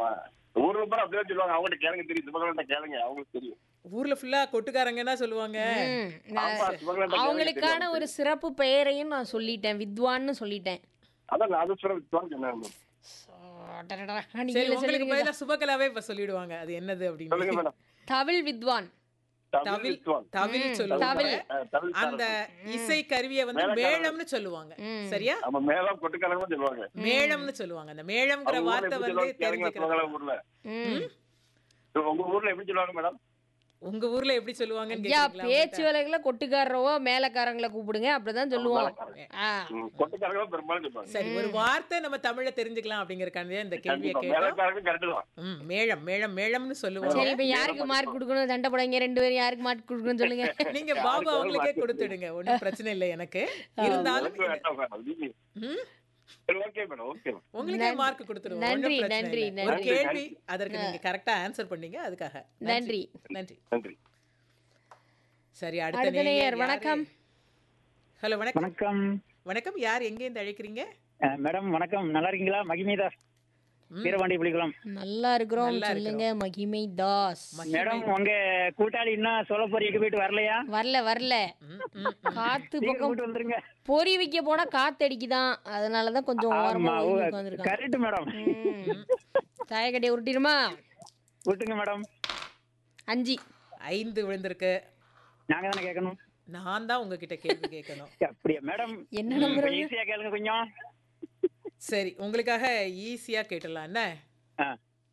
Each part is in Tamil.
ஆமா ஊர்ல பூரா அப்படியே சொல்லுவாங்க அவங்ககிட்ட கேளுங்க தெரியும் சிவகலன்ட்ட கேளுங்க அவங்களுக்கு தெரியும் ஊர்ல ஃபுல்லா கொட்டுக்காரங்கன்னா சொல்லுவாங்க ம், நான் ஆமா சிவகலன்ட்ட கேளுங்க அவங்களுக்கான தெரியும். ஒரு சிறப்பு பெயரையும் நான் சொல்லிட்டேன் வித்வான்னு சொல்லிட்டேன் அதான் அது சொல்ல சொன்னேன் டடடா, சரி நீங்களே உங்களுக்கு சொல்லுங்க. பதிலா சுபகலாவே இப்ப சொல்லிடுவாங்க அது என்னது சொல்லுங்க அப்படின்னு மேடம் தவில் வித்வான் தமிழ் தவில் வித்வான். தவில் ம், சொல்லுவாங்க தவில். அஹ், தமிழ் அந்த சாரல். இசை கருவியை வந்து மேளக்காரர். மேளம்னு சொல்லுவாங்க ம். சரியா ஆமா மேலம் கொட்டுக்காரங்க சொல்லுவாங்க மேளம்னு சொல்லுவாங்க அந்த மேளம்ங்கிற அவங்க ஊர்ல வார்த்தை எப்படி வந்து சொல்லுவாங்க கேளுங்க தெரிஞ்சுக்கிறது சிவகலை ஊர்ல ம். உங்க ஊர்ல எப்படி சொல்லுவாங்க மேடம் உங்க ஊர்ல எப்படி சொல்லுவாங்கன்னு ஐயா கேக்குறீங்களா பேச்சு வேலைகளை கொட்டுக்காரரவோ மேலக்காரங்களை கூப்பிடுங்க அப்படிதான் சொல்லுவோம் ஆ. ம், கொட்டுக்காரங்க பெரும்பாலும் சொல்லுவாங்க சரி ஒரு வார்த்தை நம்ம தமிழ்ல தெரிஞ்சுக்கலாம் அப்படிங்கறக்காண்டி இந்த கேள்வியை கண்டிப்பா கேட்டோம் மேலக்காரங்க கரெக்ட் தான் ம் மேளம் மேளம் மேளம்னு சொல்லுவாங்க சரி இப்ப யாருக்கு மார்க் கொடுக்கணும் சண்டை போடாங்க ரெண்டு பேரும் யாருக்கு மார்க் கொடுக்கணும்னு சொல்லுங்க நீங்க பாபு அவங்களுக்கே கொடுத்துடுங்க ஒண்ணும் பிரச்சனை இல்லை எனக்கு இருந்தாலும் எனக்கு வேண்டாம் மேடம் நீங்க ம், சரி ஓகே மேடம் ஓகே மேடம் உங்களுக்கே மார்க் கொடுத்துருவோம் நன்றி, ஒண்ணும் பிரச்சனை நன்றி, இல்லை. ஒரு நன்றி. கேள்வி அதற்கு நீங்க கரெக்டா ஆன்சர் பண்ணீங்க அதுக்காக நன்றி. நன்றி நன்றி சரி அடுத்த அடுத்த நேயர் நேயர் யாரு? வணக்கம் ஹலோ வணக்கம் வணக்கம் வணக்கம் யார் எங்க இருந்து அழைக்கிறீங்க அஹ், மேடம் வணக்கம் நல்லா இருக்கீங்களா மகிமைதாஸ் வீரபாண்டி புலிகுளம் நல்லா இருக்கிறோம் நல்லா சொல்லுங்க மகிமை தாஸ் மேடம் உங்க கூட்டாளி இன்னும் சொல்ல போறீங்க போயிட்டு வரலையா வரல வரல ம், ம், ம். காத்து சீக்கிரம் பக்கம் கூட்டு வந்துருங்க பொறி வைக்க போனா காத்தடிக்குதான் அதனாலதான் கொஞ்சம் ஓரமா ஆமா ஒதுங்கி உட்காந்துருக்காங்க கரெக்ட் மேடம் தாயக்கட்டையை உருட்டிடுமா விட்டுங்க மேடம் அஞ்சு ஐந்து விழுந்திருக்கு நாங்க தானே கேட்கணும் நான் தான் உங்ககிட்ட கேள்வி கேட்கணும் அப்படியா மேடம் என்ன நம்புறீங்க? ஈஸியா கேளுங்க கொஞ்சம் சரி உங்களுக்காக ஈஸியா கேட்டலாம் என்ன ஆ,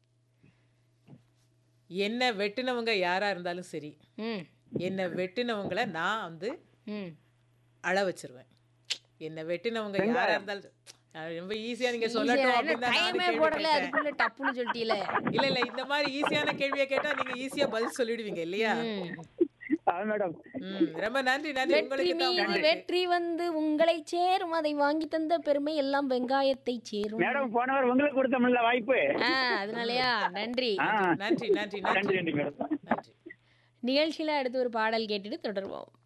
என்ன வெட்டினவங்க யாரா இருந்தாலும் சரி ம் என்ன வெட்டினவங்கள நான் வந்து ம் அழ வச்சிருவேன் என்ன வெட்டினவங்க யாரா இருந்தாலும் அஹ் ரொம்ப ஈஸியா நீங்க சொல்லட்டும் அப்படின்னு தான் நானும் டைமே கேள்வி போடல கேட்டேன். அதுக்குள்ள டப்புன்னு சொல்லிட்டீல இல்ல இல்ல இந்த மாதிரி ஈஸியான கேள்வியை கேட்டா நீங்க ஈஸியா பதில் சொல்லிடுவீங்க இல்லையா அது மேடம் ம், ரொம்ப நன்றி நன்றி வெற்றி உங்களுக்கு தான் மீது உங்களுக்கு. வெற்றி வந்து உங்களை சேரும் அதை வாங்கி தந்த பெருமை எல்லாம் வெங்காயத்தை சேரும் மேடம் போனவர் உங்களுக்கு கொடுத்தோம்ல வாய்ப்பு ஆ அதனாலயா நன்றி ஆ நன்றி நன்றி நன்றி நன்றி நன்றி மேடம் நன்றி நிகழ்ச்சியில அடுத்து ஒரு பாடல் கேட்டுட்டு தொடர்வோம்